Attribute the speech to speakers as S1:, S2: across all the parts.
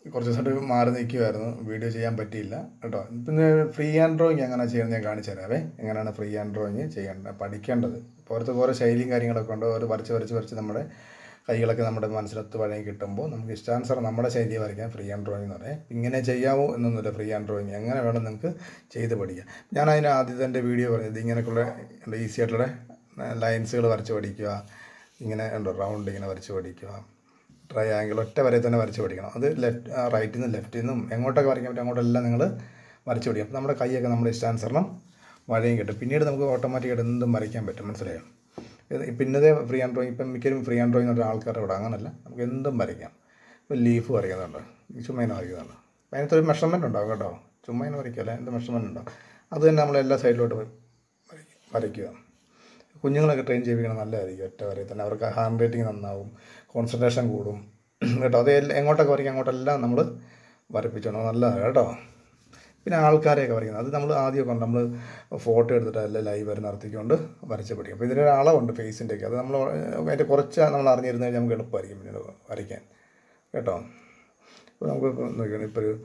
S1: കുറച്ച് ദിവസമായിട്ട് മാറി നിൽക്കുമായിരുന്നു വീഡിയോ ചെയ്യാൻ പറ്റിയില്ല കേട്ടോ പിന്നെ ഫ്രീ ഹാൻഡ് ഡ്രോയിങ് എങ്ങനെ ചെയ്യുന്നത് ഞാൻ കാണിച്ചു തരാവേ എങ്ങനെയാണ് ഫ്രീ ഹാൻഡ് ഡ്രോയിങ് ചെയ്യേണ്ടത് പഠിക്കേണ്ടത് പുറത്ത് ഓരോ ശൈലിയും കാര്യങ്ങളൊക്കെ ഉണ്ട് ഓരോ വരച്ച് വരച്ച് വരച്ച് നമ്മുടെ കൈകളൊക്കെ നമ്മുടെ മനസ്സിലത്ത് വഴങ്ങി കിട്ടുമ്പോൾ നമുക്ക് ഇഷ്ടാനുസരണം നമ്മുടെ ശൈലി വരയ്ക്കാൻ ഫ്രീ ഹാൻഡ് ഡ്രോയിങ് എന്ന് പറയാം ഇങ്ങനെ ചെയ്യാമോ എന്നൊന്നുമില്ല ഫ്രീ ഹാൻഡ് ഡ്രോയിങ് എങ്ങനെ വേണം നിങ്ങൾക്ക് ചെയ്ത് പഠിക്കാം ഞാൻ അതിന് ആദ്യത്തെ എൻ്റെ വീഡിയോ പറഞ്ഞത് ഇങ്ങനെയൊക്കെയുള്ള ഈസി ആയിട്ടുള്ള ലൈൻസുകൾ വരച്ച് പഠിക്കുക ഇങ്ങനെ ഉണ്ടോ റൗണ്ട് ഇങ്ങനെ വരച്ച് പഠിക്കുക ട്രയാങ്കിൾ ഒറ്റ വരെ തന്നെ വരച്ച് പഠിക്കണം അത് ലെഫ്റ്റ് റൈറ്റിൽ നിന്നും ലെഫ്റ്റിൽ നിന്നും എങ്ങോട്ടൊക്കെ വരയ്ക്കാൻ പറ്റും അങ്ങോട്ടെല്ലാം നിങ്ങൾ വരച്ച് പഠിക്കും അപ്പോൾ നമ്മുടെ കൈയൊക്കെ നമ്മുടെ ഇഷ്ടാനുസരണം വഴയും കിട്ടും പിന്നീട് നമുക്ക് ഓട്ടോമാറ്റിക്കായിട്ട് എന്തും വരയ്ക്കാൻ പറ്റും മനസ്സിലായോ ഇത് പിന്നതേ ഫ്രീ ഹാൻഡ് ഡ്രോയിങ് ഇപ്പം മിക്കലും ഫ്രീ ഹാൻഡ് ഡ്രോയിങ് എന്ന് പറഞ്ഞ ആൾക്കാരുടെ ഇവിടെ അങ്ങനല്ല നമുക്ക് എന്തും വരയ്ക്കാം ഇപ്പോൾ ലീഫ് വരയ്ക്കുന്നുണ്ട് ചുമ്മാ ഇങ്ങനെ വരയ്ക്കുന്നുണ്ട് അപ്പം അതിനകത്തൊരു മെഷർമെൻറ്റ് ഉണ്ടാവും കേട്ടോ ചുമ്മാ ഇങ്ങനെ വരയ്ക്കില്ല എന്ത് മെഷർമെൻറ്റ് ഉണ്ടാവും അത് തന്നെ നമ്മൾ എല്ലാ സൈഡിലോട്ട് വരയ്ക്കുക കുഞ്ഞുങ്ങളൊക്കെ ട്രെയിൻ ചെയ്യിപ്പിക്കണം നല്ലതായിരിക്കും ഒറ്റ വരെ തന്നെ അവർക്ക് ഹാൻഡ് റൈറ്റിംഗ് നന്നാവും കോൺസെൻട്രേഷൻ കൂടും കേട്ടോ അത് എല്ലാം- എങ്ങോട്ടൊക്കെ വരയ്ക്കും അങ്ങോട്ടെല്ലാം നമ്മൾ വരപ്പിച്ചോണം നല്ലതാണ് കേട്ടോ പിന്നെ ആൾക്കാരെയൊക്കെ വരയ്ക്കുന്നത് അത് നമ്മൾ ആദ്യമൊക്കെ ഉണ്ട് നമ്മൾ ഫോട്ടോ എടുത്തിട്ട് അല്ല ലൈവ് വരെ നടത്തിക്കൊണ്ട് വരച്ച് പഠിക്കും അപ്പോൾ ഇതിനൊരു അളവുണ്ട് ഫേസിൻ്റെയൊക്കെ അത് നമ്മൾ അതിൻ്റെ കുറച്ച് നമ്മൾ അറിഞ്ഞിരുന്നു കഴിഞ്ഞാൽ നമുക്ക് എളുപ്പമായിരിക്കും പിന്നീട് വരയ്ക്കാൻ കേട്ടോ ഇപ്പോൾ നമുക്ക് നോക്കിയാണ് ഇപ്പോൾ ഒരു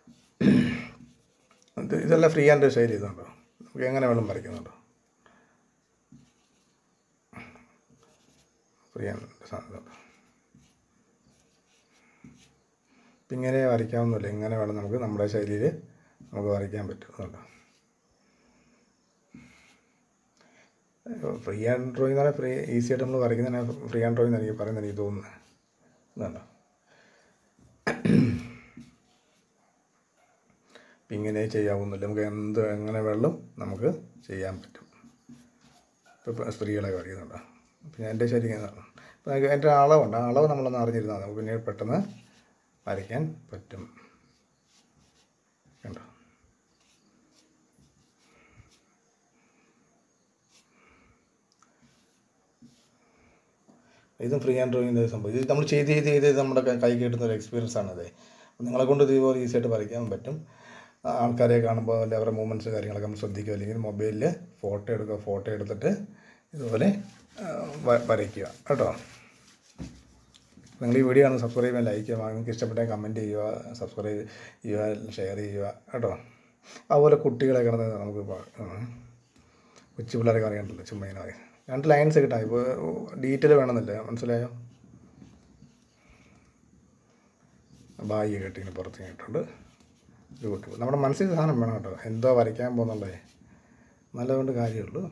S1: ഇത് ഇതെല്ലാം ഫ്രീ ആൻഡ് ശൈലി ഇതുണ്ടോ നമുക്ക് എങ്ങനെ വേണം വരയ്ക്കുന്നുണ്ടോ ഫ്രീ ആൻഡ് സാധനം ഇപ്പം ഇങ്ങനെ വരയ്ക്കാവുന്നില്ല ഇങ്ങനെ വേണം നമുക്ക് നമ്മുടെ ശൈലിയിൽ നമുക്ക് വരയ്ക്കാൻ പറ്റും അതുകൊണ്ട് ഫ്രീ ഹാൻഡ് ഡ്രോയിങ് എന്ന് പറഞ്ഞാൽ ഫ്രീ ഈസി ആയിട്ട് നമ്മൾ വരയ്ക്കുന്നതിന് ഫ്രീ ഹാൻഡ് ഡ്രോയിങ് എനിക്ക് പറയുന്നത് എനിക്ക് തോന്നുന്നത് ഇതുണ്ടോ ഇപ്പം ഇങ്ങനെ ചെയ്യാവുന്നില്ല നമുക്ക് എന്ത് എങ്ങനെ വെള്ളം നമുക്ക് ചെയ്യാൻ പറ്റും ഇപ്പോൾ സ്ത്രീകളെ വരയ്ക്കുന്നുണ്ടോ പിന്നെ എൻ്റെ ശരി അപ്പം അതിൻ്റെ അളവുണ്ട് ആ അളവ് നമ്മളൊന്ന് അറിഞ്ഞിരുന്നാൽ നമുക്ക് പിന്നീട് പെട്ടെന്ന് വരയ്ക്കാൻ പറ്റും കണ്ടോ ഇതും ഫ്രീ ഹാൻഡ് ഡ്രോയിങ്ങിൻ്റെ സംഭവം ഇത് നമ്മൾ ചെയ്ത് ചെയ്ത് ചെയ്ത് നമ്മുടെ കൈ കൈ കിട്ടുന്ന ഒരു എക്സ്പീരിയൻസ് ആണത് നിങ്ങളെ കൊണ്ട് ഇതുപോലെ ഈസി ആയിട്ട് വരയ്ക്കാൻ പറ്റും ആ ആൾക്കാരെ കാണുമ്പോൾ അല്ലെ അവരുടെ മൂമെൻറ്റ്സ് കാര്യങ്ങളൊക്കെ നമ്മൾ ശ്രദ്ധിക്കുക അല്ലെങ്കിൽ മൊബൈലിൽ ഫോട്ടോ എടുക്കുക ഫോട്ടോ എടുത്തിട്ട് ഇതുപോലെ ആ, വ- വരയ്ക്കുക കേട്ടോ നിങ്ങൾ ഈ വീഡിയോ ആണ് സബ്സ്ക്രൈബ് ചെയ്യാൻ ലൈക്ക് ചെയ്യുക നിങ്ങൾക്ക് ഇഷ്ടപ്പെട്ടാൽ കമൻറ്റ് ചെയ്യുക സബ്സ്ക്രൈബ് ചെയ്യുക ഷെയർ ചെയ്യുക കേട്ടോ അതുപോലെ കുട്ടികളെ കിടന്ന് നമുക്ക് പ- ഉം. കൊച്ചു പിള്ളേരൊക്കെ അറിയണ്ടല്ലോ ചുമ്മാ ഇങ്ങനെ പറയും രണ്ട് ലൈൻസ് കിട്ടാം ഇപ്പോൾ ഡീറ്റെയിൽ വേണമെന്നില്ല മനസ്സിലായോ ബായി കെട്ടി ഇങ്ങനെ പുറത്ത് കേട്ടിട്ടുണ്ട് ഒരു കുട്ടി നമ്മുടെ മനസ്സിൽ സാധനം വേണം കേട്ടോ എന്തോ വരയ്ക്കാൻ പോകുന്നുള്ളേ നല്ലതുകൊണ്ട് കാര്യമുള്ളൂ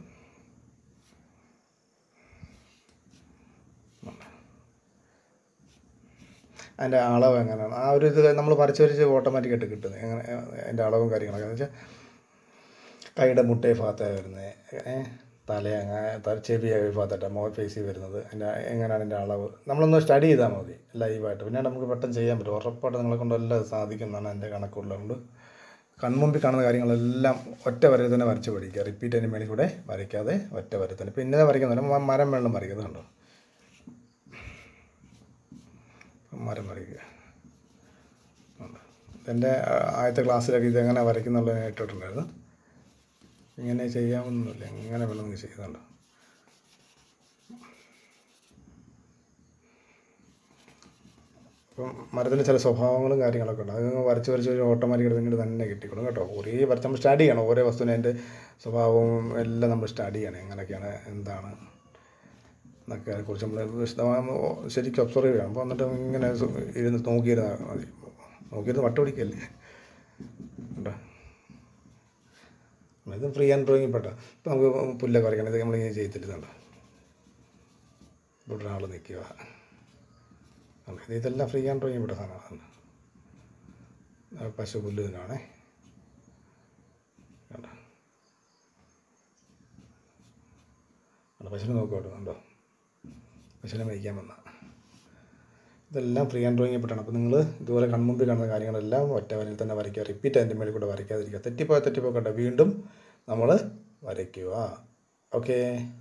S1: അതിൻ്റെ അളവ് എങ്ങനെയാണ് ആ ഒരു ഇത് നമ്മൾ വരച്ച് വരച്ച് ഓട്ടോമാറ്റിക്കായിട്ട് കിട്ടുന്നത് എങ്ങനെ അതിൻ്റെ അളവും കാര്യങ്ങളൊക്കെ എന്ന് വെച്ചാൽ കൈയുടെ മുട്ടേ ഭാഗത്താണ് വരുന്നത് തല അങ്ങനെ ചെവി ഭാഗത്തായിട്ട് മോ ഫേസിൽ വരുന്നത് അതിൻ്റെ എങ്ങനെയാണ് അതിൻ്റെ അളവ് നമ്മളൊന്ന് സ്റ്റഡി ചെയ്താൽ മതി ലൈവായിട്ട് പിന്നെ നമുക്ക് പെട്ടെന്ന് ചെയ്യാൻ പറ്റും ഉറപ്പായിട്ട് നിങ്ങളെ കൊണ്ടെല്ലാം സാധിക്കുന്നതാണ് എൻ്റെ കണക്കുള്ളതുകൊണ്ട് കൺമുമ്പിൽ കാണുന്ന കാര്യങ്ങളെല്ലാം ഒറ്റ വരയിൽ തന്നെ വരച്ച് പഠിക്കുക റിപ്പീറ്റ് അതിന് മേളിൽ കൂടെ വരയ്ക്കാതെ ഒറ്റ വരയിൽ തന്നെ പിന്നെ വരയ്ക്കുന്നില്ല മ- മരം വെള്ളം വരയ്ക്കുന്നുണ്ടോ മരം വരയ്ക്കുക ഉണ്ട്. എൻ്റെ ആ, ആദ്യത്തെ ക്ലാസ്സിലൊക്കെ ഇത് എങ്ങനെ വരയ്ക്കുന്നുള്ളത് ഞാൻ ഇട്ടിട്ടുണ്ടായിരുന്നു ഇങ്ങനെ ചെയ്യാമെന്നൊന്നുമില്ല എങ്ങനെ വേണം നിങ്ങൾ ചെയ്യുന്നുണ്ട് അപ്പം മരത്തിന് ചില സ്വഭാവങ്ങളും കാര്യങ്ങളൊക്കെ ഉണ്ട് അത് നിങ്ങൾ വരച്ച് വരച്ച് ഒരു ഓട്ടോമാറ്റിക്കായിട്ട് പിന്നീട് തന്നെ കിട്ടിക്കോളും കേട്ടോ കുറേ വരച്ച് നമ്മൾ സ്റ്റഡി ചെയ്യണം ഓരോ വസ്തുവിനെ അതിൻ്റെ സ്വഭാവവും എല്ലാം നമ്മൾ സ്റ്റഡി ചെയ്യണം എങ്ങനെയൊക്കെയാണ് എന്താണ് എന്നൊക്കെ അതിനെക്കുറിച്ച് നമ്മൾ വിശദമായി ശരിക്കും ഒബ്സർവ് ചെയ്യണം അപ്പോൾ എന്നിട്ട് ഇങ്ങനെ സു- ഇരുന്ന് നോക്കിയിരുന്നാൽ മതി നോക്കിയിരുന്ന് വട്ട പിടിക്കല്ലേ കേട്ടോ ഇത് ഫ്രീ ഹാൻഡ് ഡ്രോയിങ് പെട്ട ഇപ്പം നമുക്ക് പുല്ലൊക്കെ വരയ്ക്കണം ഇത് നമ്മളിങ്ങനെ ചെയ്തിട്ടുണ്ടോ ഇവിടെ ഒരാൾ നിൽക്കുക ഉണ്ട്. ഇത് ഇതെല്ലാം ഫ്രീ ഹാൻഡ് ഡ്രോയിങ് പെട്ട സാധനമാണ് ആ പശു പുല്ല് ഇതിനാണേ കണ്ടോ കണ്ടോ പശുവിനെ നോക്കോട്ടോ കണ്ടോ പശുവിനെ മേയ്ക്കാൻ വന്ന ഇതെല്ലാം ഫ്രീ ഹാൻഡ് ഡ്രോയിങ് പെട്ടാണ് അപ്പോൾ നിങ്ങൾ ഇതുപോലെ കൺമുമ്പിൽ കാണുന്ന കാര്യങ്ങളെല്ലാം ഒറ്റ വരയിൽ തന്നെ വരയ്ക്കുക റിപ്പീറ്റ് അതിൻ്റെ മേളിൽ കൂടെ വരയ്ക്കാതിരിക്കുക തെറ്റിപ്പോയ തെറ്റിപ്പോക്കട്ടെ വീണ്ടും നമ്മൾ വരയ്ക്കുക ഓക്കേ